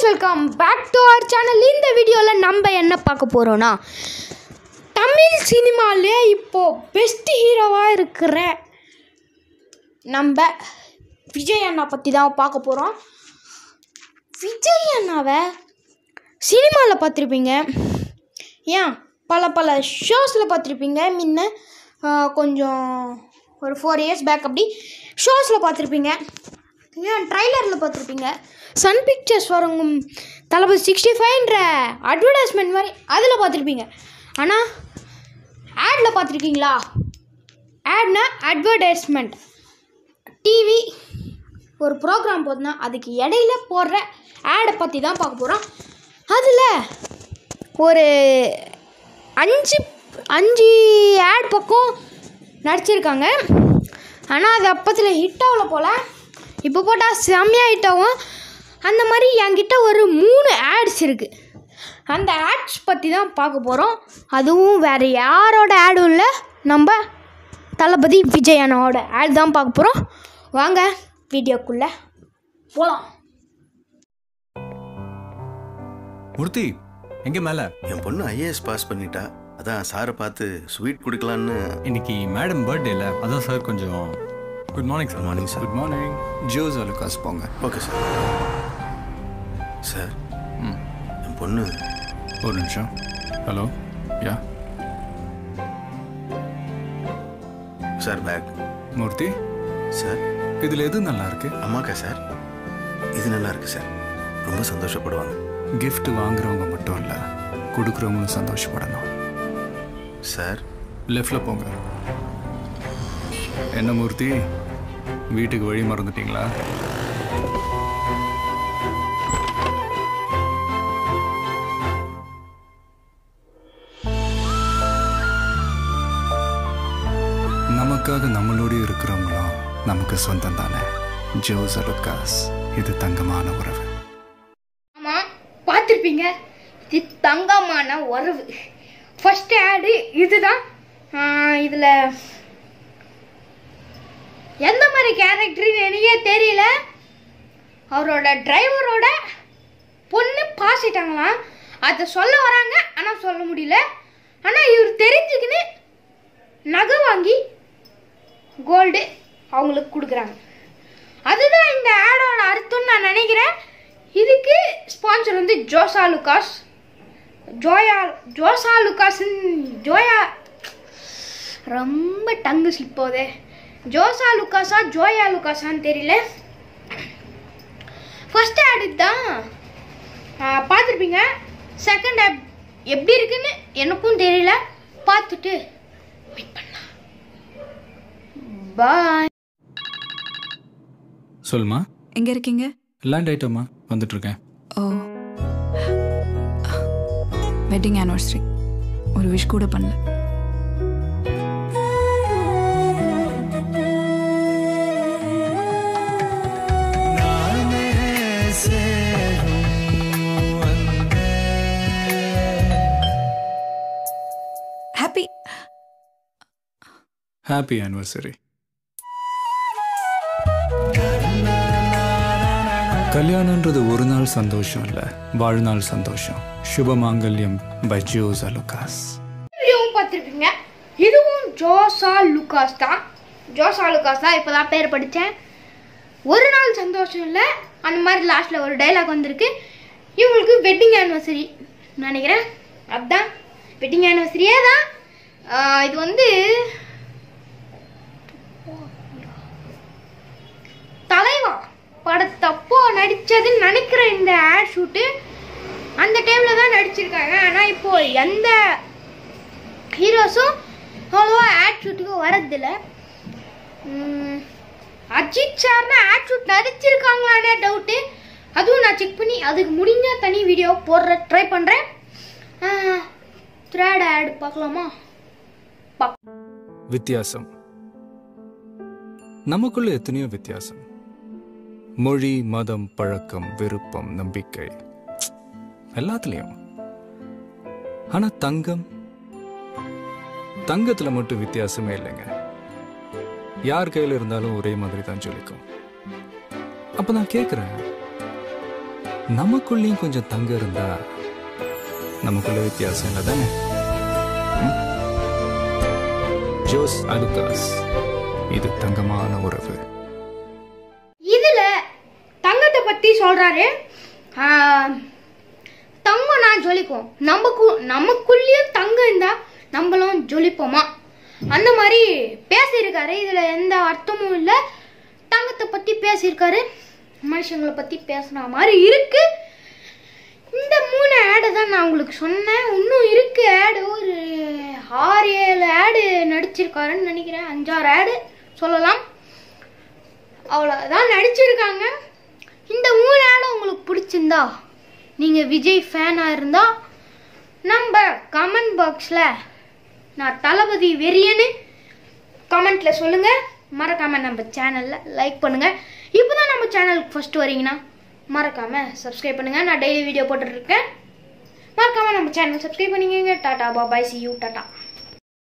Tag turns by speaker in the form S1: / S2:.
S1: Welcome back to our channel இந்த வீடியோவில் நம்ம என்ன பார்க்க போகிறோன்னா தமிழ் சினிமாலே இப்போது பெஸ்ட் ஹீரோவாக இருக்கிற நம்ம விஜய் அண்ணா பற்றி தான் பார்க்க போகிறோம் விஜய் அண்ணாவை சினிமாவில் பார்த்துருப்பீங்க ஏன் பல பல ஷோஸில் பார்த்துருப்பீங்க முன்ன ஆ, கொஞ்சம் ஒரு ஃபோர் இயர்ஸ் பேக் அப்படி ஷோஸில் பார்த்துருப்பீங்க ஏன் ட்ரைலரில் பார்த்துருப்பீங்க சன் பிக்சர்ஸ் வரவங்க தளபதி சிக்ஸ்டி ஃபைவ்ன்ற அட்வர்டைஸ்மெண்ட் மாதிரி அதில் பார்த்துருப்பீங்க ஆனால் ஆடில் பார்த்துருக்கீங்களா ஆட்னா அட்வர்டைஸ்மெண்ட் டிவி ஒரு ப்ரோக்ராம் போதுனா அதுக்கு இடையில போடுற ஆடை பற்றி தான் பார்க்க போகிறோம் அதில் ஒரு அஞ்சு அஞ்சு ஆட் பக்கம் நடிச்சிருக்காங்க ஆனால் அது அப்பத்தில் ஹிட் ஆகல போல் இப்போ போட்டால் செம்மையாக ஹிட் ஆகும் அந்த மாதிரி என்கிட்ட ஒரு மூணு ஆட்ஸ் இருக்குது அந்த ஆட்ஸ் பற்றி தான் பார்க்க போகிறோம் அதுவும் வேறு யாரோட ஆடும் இல்லை நம்ம தளபதி விஜய் அண்ணாவோட ஆட் தான் பார்க்க போகிறோம் வாங்க வீடியோக்குள்ளே போகலாம்
S2: மூர்த்தி எங்க மேல
S3: என் பொண்ணு ஐஏஎஸ் பாஸ் பண்ணிட்டா அதான் சாரை பார்த்து ஸ்வீட் கொடுக்கலான்னு
S2: இன்னைக்கு மேடம் பர்த்டேல அதான் சார் கொஞ்சம் good morning sir
S3: Morning, sir.
S2: Good morning Jos Alukkas போங்க
S3: ஓகே சார் சார் என் பொண்ணு
S2: ஒரு நிமிஷம் ஹலோ யா
S3: சார் பேக்
S2: மூர்த்தி
S3: சார்
S2: இதுல எது நல்லா இருக்கு
S3: அம்மாக்கா சார் இது நல்லா இருக்கு சார் ரொம்ப சந்தோஷப்படுவாங்க
S2: gift வாங்குறவங்க மட்டும் இல்ல கொடுக்குறவங்களும் சந்தோஷப்படணும்
S3: சார்
S2: லெஃப்ட்ல போங்க என்ன மூர்த்தி வீட்டுக்கு வழி மறந்துட்டீங்களா நமக்காக நம்மளோட இருக்கிறவங்களும் நமக்கு சொந்தம் தானே ஜோஸ் அலுக்காஸ் இது தங்கமான உறவு
S1: ஆமாம் பார்த்துருப்பீங்க இது தங்கமான உறவு ஃபர்ஸ்ட் ஆடு இதுதான் இதில் எந்த மாதிரி கேரக்டர்னு எனக்கே தெரியல அவரோட டிரைவரோட பொண்ணு பாசிட்டாங்களாம் அதை சொல்ல வராங்க ஆனால் சொல்ல முடியல ஆனால் இவர் தெரிஞ்சுக்கின்னு நகை வாங்கி கோல்டு அவங்களுக்கு கொடுக்குறாங்க அதுதான் இந்த ஆடோட அர்த்தம்னு நான் நினைக்கிறேன் இதுக்கு ஸ்பான்சர் வந்து ஜோசா லுகாஸ் ஜோயா ஜோசா லுகாஸ் ஜோயா ரொம்ப டங்கு ஸ்லிப் போகுதே ஜோசா லுகாஸா ஜோயா லுகாஸான்னு தெரியல ஃபர்ஸ்ட் ஆடு தான் பார்த்துருப்பீங்க செகண்ட் ஆப் எப்படி இருக்குன்னு எனக்கும் தெரியல பார்த்துட்டு வெயிட் பண்ணலாம் பாய்
S2: சொல்லுமா
S4: எங்க இருக்கீங்க
S2: லேண்ட் ஆயிட்டோமா வந்துட்டு இருக்கேன்
S4: ஓ வெட்டிங் ஆனிவர்சரி ஒரு விஷ் கூட பண்ணல ஹாப்பி
S2: ஹாப்பி ஆனிவர்சரி கல்யாணன்றது ஒரு நாள் சந்தோஷம் இல்ல வாழ்நாள் சந்தோஷம் சுபமாங்கல்யம் பை ஜோஸ் அலுகாஸ்
S1: வீடியோவும் பார்த்துருப்பீங்க இதுவும் ஜோசா லுகாஸ் தான் ஜோசா லுகாஸ் தான் இப்போ தான் பேர் படித்தேன் ஒரு நாள் சந்தோஷம் இல்லை அந்த மாதிரி லாஸ்ட்டில் ஒரு டைலாக் வந்திருக்கு இவங்களுக்கு வெட்டிங் ஆனிவர்சரி நினைக்கிறேன் அதுதான் வெட்டிங் ஆனிவர்சரியே தான் ஆஹ் இது வந்து தலைவா படத்தப்போ நடித்ததுன்னு நினைக்கிறேன் இந்த ஆட் ஷூட்டு அந்த டைமில் தான் நடிச்சிருக்காங்க ஆனால் இப்போ எந்த ஹீரோஸும் அவ்வளோவா ஆட் ஷூட்டுக்கு வரதில்ல உம், அஜித் சார்னா ஆட் ஷூட் நடிச்சிருக்காங்களானே டவுட்டு அதுவும் நான் செக் பண்ணி அதுக்கு முடிஞ்ச தனி வீடியோ போடுற ட்ரை பண்ணுறேன் த்ரேட் ஆட் பார்க்கலாமா
S2: வித்தியாசம் நமக்குள்ள எத்தனையோ வித்தியாசம் மொழி மதம் பழக்கம் விருப்பம் நம்பிக்கை எல்லாத்துலயும் ஆனா தங்கம் தங்கத்துல மட்டும் வித்தியாசமே இல்லைங்க யார் கையில இருந்தாலும் ஒரே மாதிரி தான் ஜொலிக்கும் அப்ப நான் கேக்குறேன் நமக்குள்ளேயும் கொஞ்சம் தங்க இருந்தா நமக்குள்ள வித்தியாசம் இல்லை தானே ம்? ஜோஸ் அலுகாஸ் இது தங்கமான உறவு
S1: இதில் தங்கத்தை பற்றி சொல்கிறாரு தங்கம் நான் ஜொலிக்கும் நமக்கு நமக்குள்ளேயும் தங்கம் இருந்தால் நம்மளும் ஜொலிப்போமா அந்த மாதிரி பேசியிருக்காரு இதில் எந்த அர்த்தமும் இல்லை தங்கத்தை பற்றி பேசியிருக்காரு மனுஷங்களை பற்றி பேசுன மாதிரி இருக்கு இந்த மூணு ஆடை தான் நான் உங்களுக்கு சொன்னேன் இன்னும் இருக்கு ஆடு ஒரு ஆறு ஏழு ஆடு நடிச்சிருக்காருன்னு நினைக்கிறேன் அஞ்சாறு ஆடு சொல்லலாம் அவ்வளோதான் நடிச்சிருக்காங்க இந்த மூணு ஆடும் உங்களுக்கு பிடிச்சிருந்தா நீங்கள் விஜய் ஃபேனாக இருந்தால் நம்ம கமெண்ட் பாக்ஸில் நான் தளபதி வெறியன்னு கமெண்ட்டில் சொல்லுங்கள் மறக்காமல் நம்ம சேனலில் லைக் பண்ணுங்கள் இப்போ தான் நம்ம சேனலுக்கு ஃபஸ்ட்டு வரீங்கன்னா மறக்காமல் சப்ஸ்கிரைப் பண்ணுங்கள் நான் டெய்லி வீடியோ போட்டுட்ருக்கேன் மறக்காமல் நம்ம சேனல் சப்ஸ்கிரைப் பண்ணிக்கோங்க டாட்டா பாபாய் சி யூ டாட்டா